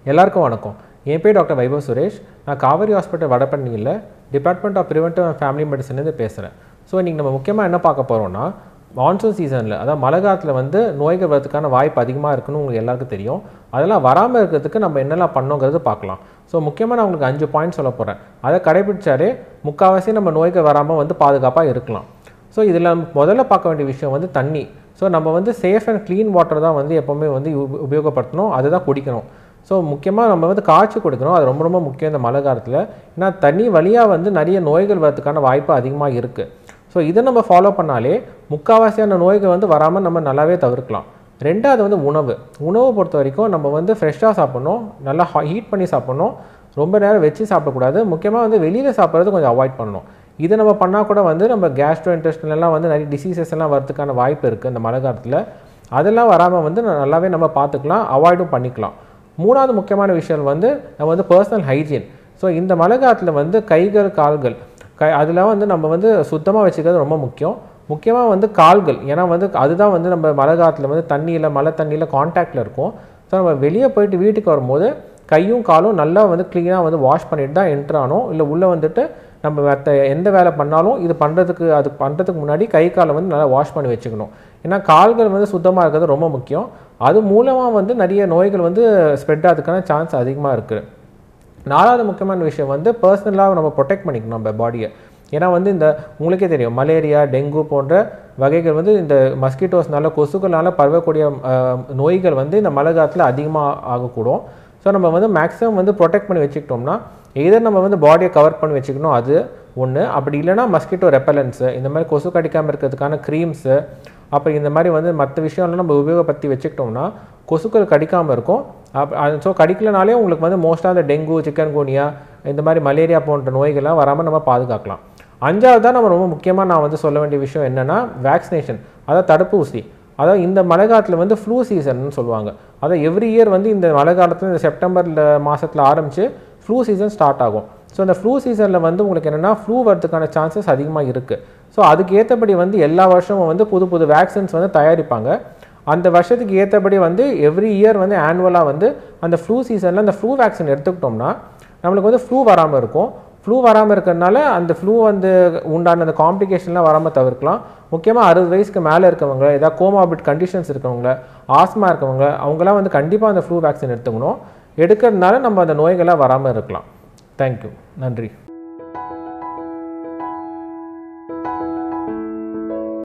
எல்லாருக்கும் வணக்கம் என் பேர் டாக்டர் வைபவ் சுரேஷ் நான் காவேரி ஹாஸ்பிட்டல் வடபழனியில் department of preventive and family மெடிசன்லேருந்து பேசுகிறேன் ஸோ இன்றைக்கி நம்ம முக்கியமாக என்ன பார்க்க போகிறோம்னா மான்சூன் சீசனில் அதாவது மழை காலத்தில் வந்து நோய்கள் வரதுக்கான வாய்ப்பு அதிகமாக இருக்குன்னு உங்களுக்கு எல்லாருக்கும் தெரியும் அதெல்லாம் வராமல் இருக்கிறதுக்கு நம்ம என்னெல்லாம் பண்ணோங்கிறது பார்க்கலாம் ஸோ முக்கியமாக நான் உங்களுக்கு அஞ்சு பாயிண்ட் சொல்ல போகிறேன் அதை கடைபிடிச்சாலே முக்கால்வாசி நம்ம நோய்கள் வராமல் வந்து பாதுகாப்பாக இருக்கலாம் ஸோ இதில் முதல்ல பார்க்க வேண்டிய விஷயம் வந்து தண்ணி ஸோ நம்ம வந்து சேஃப் அண்ட் க்ளீன் வாட்டர் தான் வந்து எப்போவுமே வந்து உப- உபயோகப்படுத்தணும் அதுதான் குடிக்கணும் ஸோ முக்கியமாக நம்ம வந்து காய்ச்சி குடிக்கணும் அது ரொம்ப ரொம்ப முக்கியம் இந்த மழை காலத்தில் ஏன்னா தண்ணி வழியாக வந்து நிறைய நோய்கள் வரதுக்கான வாய்ப்பு அதிகமாக இருக்குது ஸோ இதை நம்ம ஃபாலோ பண்ணாலே முக்கால்வாசியான நோய்கள் வந்து வராமல் நம்ம நல்லாவே தவிர்க்கலாம் ரெண்டாவது வந்து உணவு உணவை பொறுத்த வரைக்கும் நம்ம வந்து ஃப்ரெஷ்ஷாக சாப்பிடணும் நல்லா ஹீட் பண்ணி சாப்பிடணும் ரொம்ப நேரம் வச்சு சாப்பிடக்கூடாது முக்கியமாக வந்து வெளியில் சாப்பிட்றது கொஞ்சம் அவாய்ட் பண்ணணும் இதை நம்ம பண்ணால் கூட வந்து நம்ம கேஸ்ட்ரோ எல்லாம் வந்து நிறைய டிசீசஸ் எல்லாம் வரதுக்கான வாய்ப்பு இருக்குது இந்த மழை காலத்தில் அதெல்லாம் வராமல் வந்து ந- நல்லாவே நம்ம பார்த்துக்கலாம் அவாய்டும் பண்ணிக்கலாம் மூணாவது முக்கியமான விஷயம் வந்து நம்ம வந்து பர்சனல் ஹைஜீன் ஸோ இந்த மழை காலத்தில் வந்து கைகள் கால்கள் கை அதில் வந்து நம்ம வந்து சுத்தமாக வச்சுக்கிறது ரொம்ப முக்கியம் முக்கியமாக வந்து கால்கள் ஏன்னா வந்து அதுதான் வந்து நம்ம மழை காலத்தில் வந்து தண்ணியில் மழை தண்ணியில் காண்டாக்டில் இருக்கும் ஸோ நம்ம வெளியே போயிட்டு வீட்டுக்கு வரும்போது கையும் காலும் நல்லா வந்து க்ளீனாக வந்து வாஷ் பண்ணிட்டு தான் என்ட்ரு ஆகணும் இல்லை உள்ளே வந்துட்டு நம்ம மற்ற எந்த வேலை பண்ணாலும் இது பண்ணுறதுக்கு அது பண்ணுறதுக்கு முன்னாடி கை காலை வந்து நல்லா வாஷ் பண்ணி வச்சுக்கணும் ஏன்னா கால்கள் வந்து சுத்தமாக இருக்கிறது ரொம்ப முக்கியம் அது மூலமாக வந்து நிறைய நோய்கள் வந்து ஸ்ப்ரெட் ஆகிறதுக்கான சான்ஸ் அதிகமாக இருக்குது நாலாவது முக்கியமான விஷயம் வந்து பர்சனலாக நம்ம ப்ரொடெக்ட் பண்ணிக்கணும் நம்ம பாடியை ஏன்னா வந்து இந்த உங்களுக்கே தெரியும் மலேரியா டெங்கு போன்ற வகைகள் வந்து இந்த மஸ்கிட்டோஸ்னால கொசுக்களால் பரவக்கூடிய அஹ், நோய்கள் வந்து இந்த மழை காலத்தில் அதிகமாக ஆகக்கூடும் ஸோ நம்ம வந்து மேக்ஸிமம் வந்து ப்ரொடெக்ட் பண்ணி வச்சுக்கிட்டோம்னா எதர் நம்ம வந்து பாடியை கவர் பண்ணி வச்சுக்கணும் அது ஒன்று அப்படி இல்லைன்னா மஸ்கிட்டோ ரெப்பலன்ஸு இந்த மாதிரி கொசு கடிக்காமல் இருக்கிறதுக்கான க்ரீம்ஸு அப்புறம் இந்த மாதிரி வந்து மற்ற விஷயம்லாம் நம்ம உபயோகப்படுத்தி வச்சுக்கிட்டோம்னா கொசுக்கள் கடிக்காமல் இருக்கும் அப் ஸோ கடிக்கலனாலே உங்களுக்கு வந்து மோஸ்ட்டாக அந்த டெங்கு சிக்கன் குனியா இந்த மாதிரி மலேரியா போன்ற நோய்கள்லாம் வராமல் நம்ம பாதுகாக்கலாம் அஞ்சாவது தான் நம்ம ரொம்ப முக்கியமாக நான் வந்து சொல்ல வேண்டிய விஷயம் என்னென்னா வேக்சினேஷன் அதாவது தடுப்பூசி அதாவது இந்த மழை காலத்தில் வந்து ஃப்ளூ சீசன்னு சொல்லுவாங்க அதாவது எவ்ரி இயர் வந்து இந்த மழை காலத்தில் இந்த செப்டம்பர் மாதத்தில் ஆரம்பித்து ஃப்ளூ சீசன் ஸ்டார்ட் ஆகும் ஸோ இந்த ஃப்ளூ சீசனில் வந்து உங்களுக்கு என்னென்னா ஃப்ளூ வரதுக்கான சான்சஸ் அதிகமாக இருக்குது ஸோ அதுக்கு ஏற்றபடி வந்து எல்லா வருஷமும் வந்து புது புது வேக்சின்ஸ் வந்து தயாரிப்பாங்க அந்த வருஷத்துக்கு ஏற்றபடி வந்து எவ்ரி இயர் வந்து ஆனுவலாக வந்து அந்த ஃப்ளூ சீசனில் அந்த ஃப்ளூ வேக்சின் எடுத்துக்கிட்டோம்னா நம்மளுக்கு வந்து ஃப்ளூ வராமல் இருக்கும் ஃப்ளூ வராமல் இருக்கிறதுனால அந்த ஃப்ளூ வந்து உண்டான அந்த காம்ப்ளிகேஷன்லாம் வராமல் தவிர்க்கலாம் முக்கியமாக அறுபது வயசுக்கு மேலே இருக்கவங்க ஏதாவது கோமாபிட் கண்டிஷன்ஸ் இருக்கவங்க ஆஸ்மா இருக்கவங்க அவங்களாம் வந்து கண்டிப்பாக அந்த ஃப்ளூ வேக்சின் எடுத்துக்கணும் எடுக்கிறதுனால நம்ம அந்த நோய்களாக வராமல் இருக்கலாம் தேங்க்யூ நன்றி